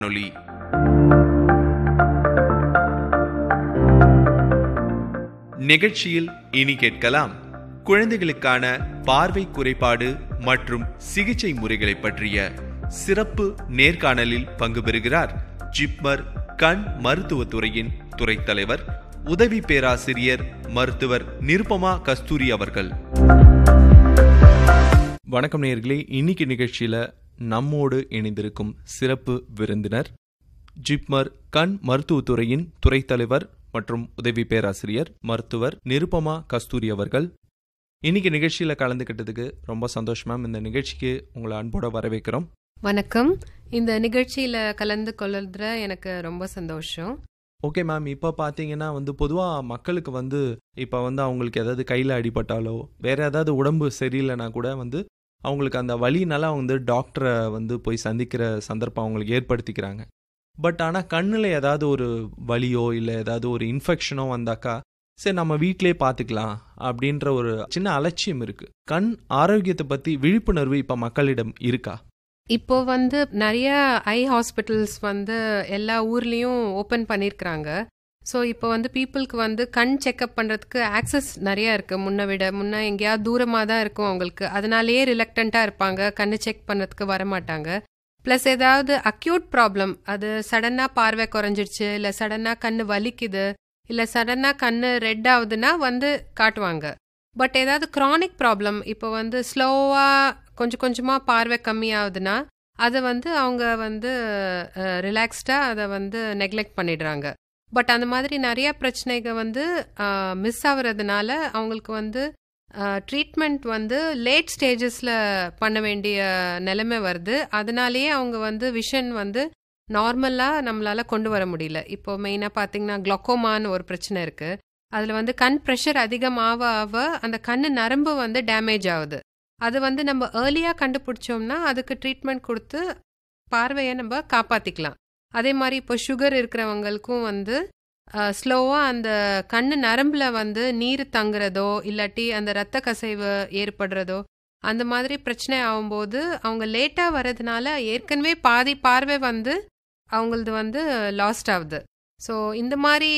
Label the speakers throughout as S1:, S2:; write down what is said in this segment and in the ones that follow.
S1: வானொலி நிகழ்ச்சியில் இனி கேட்கலாம் குழந்தைகளுக்கான பார்வை குறைபாடு மற்றும் சிகிச்சை முறைகளை பற்றிய சிறப்பு நேர்காணலில் பங்கு பெறுகிறார் ஜிப்மர் கண் மருத்துவத்துறையின் துறை தலைவர் உதவி பேராசிரியர் மருத்துவர் நிருபமா கஸ்தூரி அவர்கள் வணக்கம் நேர்களே இன்னைக்கு நிகழ்ச்சியில நம்மோடு இணைந்திருக்கும் சிறப்பு விருந்தினர் ஜிப்மர் கண் மருத்துவத்துறையின் துறை தலைவர் மற்றும் உதவி பேராசிரியர் மருத்துவர் நிருபமா கஸ்தூரி அவர்கள் இன்னைக்கு நிகழ்ச்சியில கலந்துக்கிட்டதுக்கு ரொம்ப சந்தோஷம் மேம் இந்த நிகழ்ச்சிக்கு உங்களை அன்போட வரவேற்கிறோம்
S2: வணக்கம் இந்த நிகழ்ச்சியில கலந்து கொள்ளுறதுல எனக்கு ரொம்ப சந்தோஷம்
S1: ஓகே மேம் இப்போ பார்த்தீங்கன்னா வந்து பொதுவாக மக்களுக்கு வந்து இப்போ வந்து அவங்களுக்கு ஏதாவது கையில் அடிபட்டாலோ வேற ஏதாவது உடம்பு சரியில்லைனா கூட வந்து அவங்களுக்கு அந்த வலினால அவங்க வந்து டாக்டரை வந்து போய் சந்திக்கிற சந்தர்ப்பம் அவங்களுக்கு ஏற்படுத்திக்கிறாங்க பட் ஆனால் கண்ணில் ஏதாவது ஒரு வலியோ இல்லை ஏதாவது ஒரு இன்ஃபெக்ஷனோ வந்தாக்கா சரி நம்ம வீட்டிலே பார்த்துக்கலாம் அப்படின்ற ஒரு சின்ன அலட்சியம் இருக்கு கண் ஆரோக்கியத்தை பற்றி விழிப்புணர்வு இப்போ மக்களிடம் இருக்கா
S2: இப்போ வந்து நிறைய ஐ ஹாஸ்பிட்டல்ஸ் வந்து எல்லா ஊர்லேயும் ஓப்பன் பண்ணியிருக்கிறாங்க ஸோ இப்போ வந்து பீப்புளுக்கு வந்து கண் செக்அப் பண்ணுறதுக்கு ஆக்சஸ் நிறைய இருக்குது முன்ன விட முன்ன எங்கேயாவது தூரமாக தான் இருக்கும் அவங்களுக்கு அதனாலேயே ரிலக்டண்ட்டாக இருப்பாங்க கண்ணு செக் பண்ணுறதுக்கு வர மாட்டாங்க ப்ளஸ் ஏதாவது அக்யூட் ப்ராப்ளம் அது சடனாக பார்வை குறைஞ்சிடுச்சு இல்லை சடனாக கண்ணு வலிக்குது இல்லை சடனாக கண்ணு ரெட் ஆகுதுன்னா வந்து காட்டுவாங்க பட் ஏதாவது க்ரானிக் ப்ராப்ளம் இப்போ வந்து ஸ்லோவாக கொஞ்சம் கொஞ்சமாக பார்வை கம்மியாகுதுன்னா அதை வந்து அவங்க வந்து ரிலாக்ஸ்டாக அதை வந்து நெக்லெக்ட் பண்ணிடுறாங்க பட் அந்த மாதிரி நிறைய பிரச்சனைகள் வந்து மிஸ் ஆகுறதுனால அவங்களுக்கு வந்து ட்ரீட்மெண்ட் வந்து லேட் ஸ்டேஜஸில் பண்ண வேண்டிய நிலைமை வருது அதனாலேயே அவங்க வந்து விஷன் வந்து நார்மலாக நம்மளால் கொண்டு வர முடியல இப்போ மெயினாக பார்த்தீங்கன்னா குளோக்கோமான்னு ஒரு பிரச்சனை இருக்குது அதில் வந்து கண் ப்ரெஷர் அதிகமாக ஆக அந்த கண் நரம்பு வந்து டேமேஜ் ஆகுது அது வந்து நம்ம ஏர்லியாக கண்டுபிடிச்சோம்னா அதுக்கு ட்ரீட்மெண்ட் கொடுத்து பார்வையை நம்ம காப்பாற்றிக்கலாம் அதே மாதிரி இப்போ சுகர் இருக்கிறவங்களுக்கும் வந்து ஸ்லோவாக அந்த கண்ணு நரம்பில் வந்து நீர் தங்குறதோ இல்லாட்டி அந்த ரத்த கசைவு ஏற்படுறதோ அந்த மாதிரி பிரச்சனை ஆகும்போது அவங்க லேட்டாக வர்றதுனால ஏற்கனவே பாதி பார்வை வந்து அவங்களது வந்து லாஸ்ட் ஆகுது ஸோ இந்த மாதிரி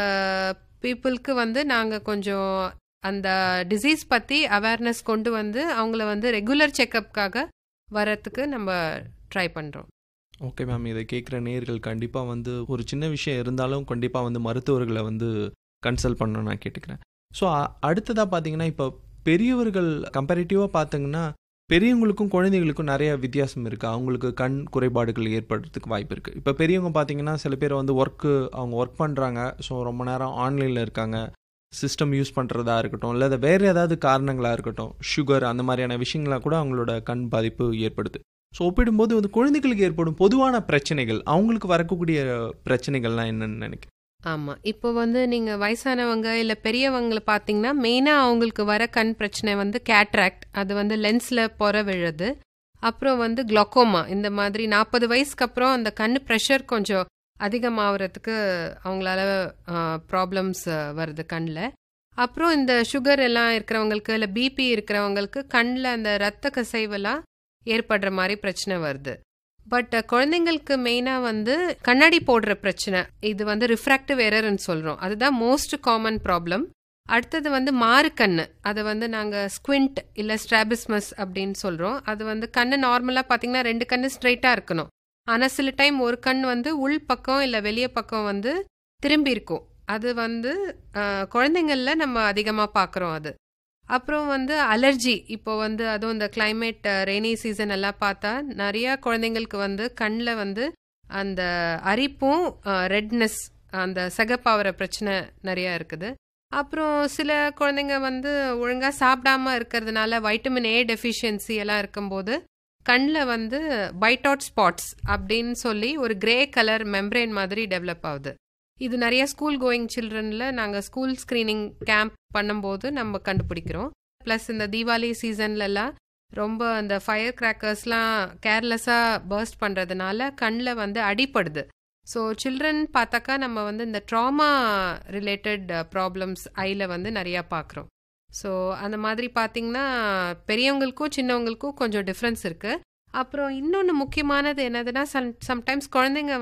S2: பீப்புளுக்கு வந்து நாங்கள் கொஞ்சம் அந்த டிசீஸ் பற்றி அவேர்னஸ் கொண்டு வந்து அவங்கள வந்து ரெகுலர் செக்கப்புக்காக வரத்துக்கு நம்ம ட்ரை பண்ணுறோம்
S1: ஓகே மேம் இதை கேட்குற நேர்கள் கண்டிப்பாக வந்து ஒரு சின்ன விஷயம் இருந்தாலும் கண்டிப்பாக வந்து மருத்துவர்களை வந்து கன்சல்ட் பண்ணணும் நான் கேட்டுக்கிறேன் ஸோ அடுத்ததாக பார்த்தீங்கன்னா இப்போ பெரியவர்கள் கம்பேரிட்டிவாக பார்த்தீங்கன்னா பெரியவங்களுக்கும் குழந்தைகளுக்கும் நிறைய வித்தியாசம் இருக்குது அவங்களுக்கு கண் குறைபாடுகள் ஏற்படுறதுக்கு வாய்ப்பு இருக்குது இப்போ பெரியவங்க பார்த்தீங்கன்னா சில பேர் வந்து ஒர்க்கு அவங்க ஒர்க் பண்ணுறாங்க ஸோ ரொம்ப நேரம் ஆன்லைனில் இருக்காங்க சிஸ்டம் யூஸ் பண்ணுறதா இருக்கட்டும் இல்லை வேறு ஏதாவது காரணங்களாக இருக்கட்டும் சுகர் அந்த மாதிரியான விஷயங்களாக கூட அவங்களோட கண் பாதிப்பு ஏற்படுது ஸோ ஒப்பிடும்போது வந்து குழந்தைகளுக்கு ஏற்படும் பொதுவான பிரச்சனைகள் அவங்களுக்கு வரக்கூடிய பிரச்சனைகள்லாம் என்னன்னு நினைக்கிறேன்
S2: ஆமாம் இப்போ வந்து நீங்கள் வயசானவங்க இல்லை பெரியவங்களை பார்த்தீங்கன்னா மெயினாக அவங்களுக்கு வர கண் பிரச்சனை வந்து கேட்ராக்ட் அது வந்து லென்ஸில் பொற விழுது அப்புறம் வந்து குளோக்கோமா இந்த மாதிரி நாற்பது வயசுக்கு அப்புறம் அந்த கண் ப்ரெஷர் கொஞ்சம் அதிகமாகிறதுக்கு அவங்களால ப்ராப்ளம்ஸ் வருது கண்ணில் அப்புறம் இந்த சுகர் எல்லாம் இருக்கிறவங்களுக்கு இல்லை பிபி இருக்கிறவங்களுக்கு கண்ணில் அந்த ரத்த கசைவெல்லாம் ஏற்படுற மாதிரி பிரச்சனை வருது பட் குழந்தைங்களுக்கு மெயினாக வந்து கண்ணாடி போடுற பிரச்சனை இது வந்து ரிஃப்ராக்டிவ் எரர்னு சொல்கிறோம் அதுதான் மோஸ்ட் காமன் ப்ராப்ளம் அடுத்தது வந்து மாறு கண்ணு அதை வந்து நாங்கள் ஸ்குவிண்ட் இல்லை ஸ்ட்ராபிஸ்மஸ் அப்படின்னு சொல்கிறோம் அது வந்து கண்ணு நார்மலாக பார்த்தீங்கன்னா ரெண்டு கண்ணு ஸ்ட்ரைட்டாக இருக்கணும் ஆனால் சில டைம் ஒரு கண் வந்து உள் பக்கம் இல்லை வெளியே பக்கம் வந்து திரும்பி இருக்கும் அது வந்து குழந்தைங்களில் நம்ம அதிகமாக பார்க்குறோம் அது அப்புறம் வந்து அலர்ஜி இப்போ வந்து அதுவும் இந்த கிளைமேட் ரெய்னி சீசன் எல்லாம் பார்த்தா நிறைய குழந்தைங்களுக்கு வந்து கண்ணில் வந்து அந்த அரிப்பும் ரெட்னஸ் அந்த சகப்பாவர பிரச்சனை நிறையா இருக்குது அப்புறம் சில குழந்தைங்க வந்து ஒழுங்காக சாப்பிடாம இருக்கிறதுனால வைட்டமின் ஏ டெஃபிஷியன்சி எல்லாம் இருக்கும்போது கண்ணில் வந்து பைட்டாட் ஸ்பாட்ஸ் அப்படின்னு சொல்லி ஒரு கிரே கலர் மெம்ப்ரெயின் மாதிரி டெவலப் ஆகுது இது நிறைய ஸ்கூல் கோயிங் சில்ட்ரனில் நாங்கள் ஸ்கூல் ஸ்க்ரீனிங் கேம்ப் பண்ணும்போது நம்ம கண்டுபிடிக்கிறோம் ப்ளஸ் இந்த தீபாவளி சீசன்லலாம் ரொம்ப அந்த ஃபயர் கிராக்கர்ஸ்லாம் கேர்லெஸ்ஸாக பர்ஸ்ட் பண்ணுறதுனால கண்ணில் வந்து அடிப்படுது ஸோ சில்ட்ரன் பார்த்தாக்கா நம்ம வந்து இந்த ட்ராமா ரிலேட்டட் ப்ராப்ளம்ஸ் ஐயில் வந்து நிறையா பார்க்குறோம் ஸோ அந்த மாதிரி பார்த்தீங்கன்னா பெரியவங்களுக்கும் சின்னவங்களுக்கும் கொஞ்சம் டிஃப்ரென்ஸ் இருக்குது அப்புறம் இன்னொன்று முக்கியமானது என்னதுன்னா சம் சம்டைம்ஸ் குழந்தைங்க